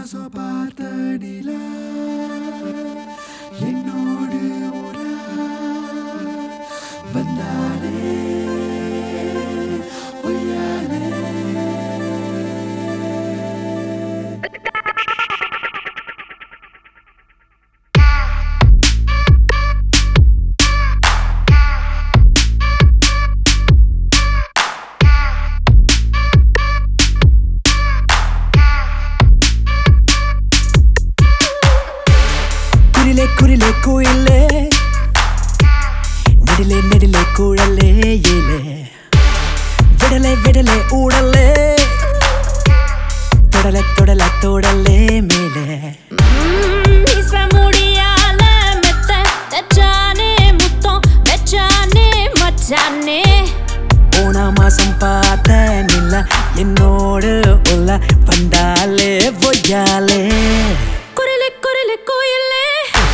மாசம் பார்த்த நிலா என்னோடு உலா வந்தாலே ஒய்யாலே കുരിലെ കുരിലെ കുയിലേ നെടിലെ നെടിലെ കുഴലേ ഏലേ വിടലെ വിടലെ ഊടലേ தொடல தொடல தொடலே மேலே வீச முடியால மெத்த தச்சானே முத்தம் வச்சானே மச்சானே போன மாசம் பார்த்த நில்ல என்னோடு உள்ள வந்தாலே பொய்யாலே குரலு குரலு கோயிலே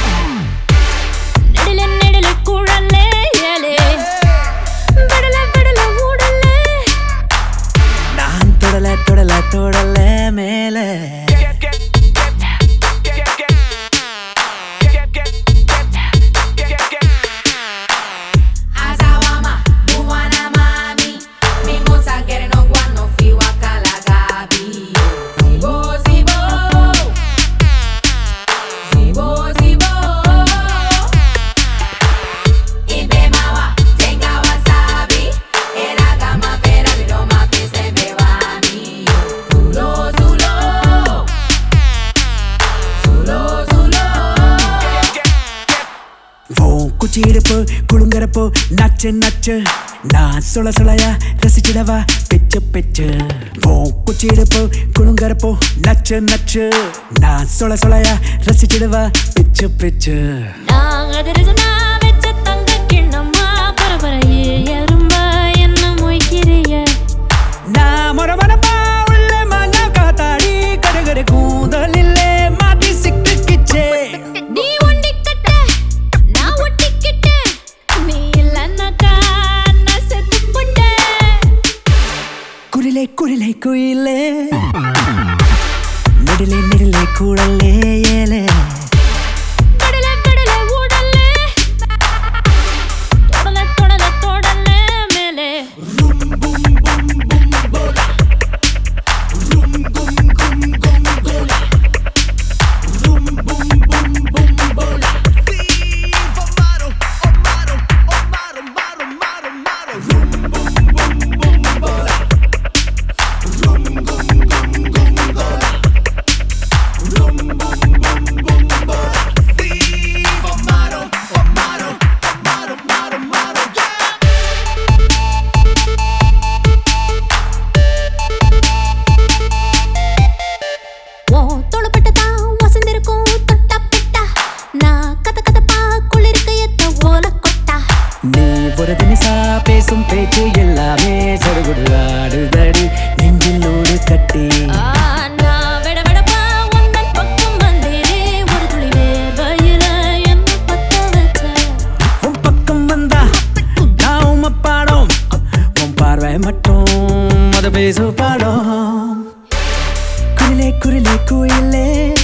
நெடில நெடில குழலே ஏலே விடல விடல ஊடலே நான் தொடல தொடல தொடல மேலே Azawama, Buwana mami, mi moza querendo guano fi wakala gabi. Zibo zibo, zibo zibo. Ibe mawa, tenga wasabi, era gama pera viroma pese bebani. Zulo zulo, zulo zulo. உன் குச்சி இடுப்பு குழுங்கறப்போ நச்சு நச்சு நான் சுள சுளையா ரசிச்சிடவா பெச்சு பெச்சு உன் குச்சி இடுப்பு குழுங்கறப்போ நச்சு நச்சு நான் சுள சுளையா ரசிச்சிடவா பெச்சு பெச்சு நான் அதிரசனா வச்ச தங்க கிண்ணமா பரபரையே எறும்ப என்ன மொய்க்கிறிய நான் மொரமரப்பா உள்ள மண்ணா காத்தாடி கடுகடு கூந்தலில்லே மாட்டி சிக்கிச்சே நீ ஒண்டிக்கிட்ட நான் ஒட்டிக்கிட்ட நீ இல்லைன்னாக்கா நான் செத்து போட்டேன் குரிலே குரிலே குயிலே நெடிலே நெடிலே கூடலே ஏலே விடல விடல ஊடலே தொடல தொடல தொடல மேலே ஓ தொழுப்பட்டு தான் வசந்திருக்கும் தொட்டா பெட்டா நான் கத கதப்பா குளிர்க்க எத்த ஓல கொட்டா நீ ஒரு தினிசா பேசும் பேச்சு எல்லாமே சடுகுடு ஆடுதடி நெஞ்சிலோடு கட்டி ஆ, நான் விட விடப்பா உந்தன் பக்கம் வந்தேனே ஒரு துளி வேர்வையில என்ன பத்த வச்ச உன் பக்கம் வந்தா நான் உம்ம பாடம் உன் பார்வை மட்டும் அது பேசு பாடம் குரிலே குரிலே குயிலே